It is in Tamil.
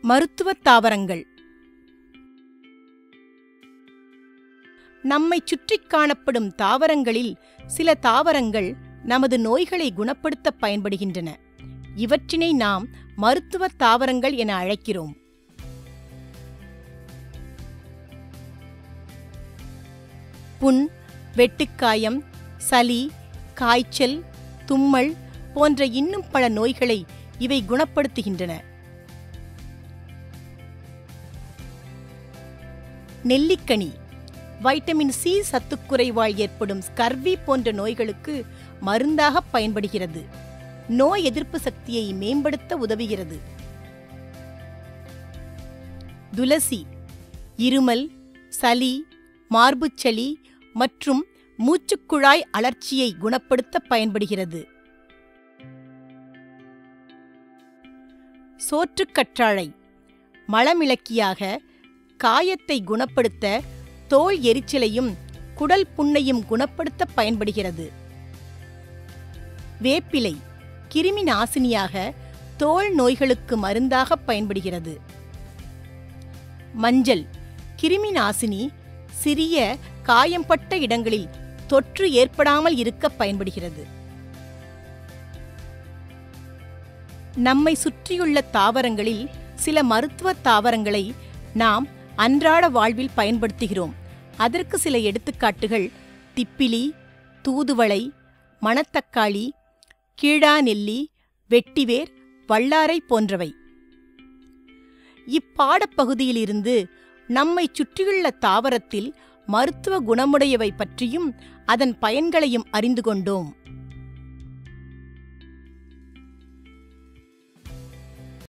மருத்துவத் தாவரங்கள் நம்மைச் சுற்றிக் காணப்படும் தாவரங்களில் சில தாவரங்கள் நமது நோய்களை குணப்படுத்த பயன்படுகின்றன இவற்றினை நாம் மருத்துவத் தாவரங்கள் என அழைக்கிறோம் புண் வெட்டுக்காயம் சளி காய்ச்சல் தும்மல் போன்ற இன்னும் பல நோய்களை இவை குணப்படுத்துகின்றன நெல்லிக்கனி வைட்டமின் சி சத்துக்குறைவால் ஏற்படும் ஸ்கர்வி போன்ற நோய்களுக்கு மருந்தாக பயன்படுகிறது நோய் எதிர்ப்பு சக்தியை மேம்படுத்த உதவுகிறது துளசி இருமல் சளி மார்புச்சளி மற்றும் மூச்சுக்குழாய் அழற்சியை குணப்படுத்த பயன்படுகிறது சோற்றுக்கற்றாழை மலமிளக்கியாக காயத்தை குணப்படுத்த தோல் எரிச்சலையும் குடல் புண்ணையும் குணப்படுத்த பயன்படுகிறது வேப்பிலை கிருமி நாசினியாக தோல் நோய்களுக்கு மருந்தாக பயன்படுகிறது மஞ்சள் கிருமி நாசினி சிறிய காயம்பட்ட இடங்களில் தொற்று ஏற்படாமல் இருக்க பயன்படுகிறது நம்மை சுற்றியுள்ள தாவரங்களில் சில மருத்துவ தாவரங்களை நாம் அன்றாட வாழ்வில் பயன்படுத்துகிறோம் அதற்கு சில எடுத்துக்காட்டுகள் திப்பிலி தூதுவளை மணத்தக்காளி கீழாநெல்லி வெட்டிவேர் வல்லாரை போன்றவை இப்பாடப்பகுதியிலிருந்து நம்மை சுற்றியுள்ள தாவரத்தில் மருத்துவ குணமுடையவை பற்றியும் அதன் பயன்களையும் அறிந்து கொண்டோம்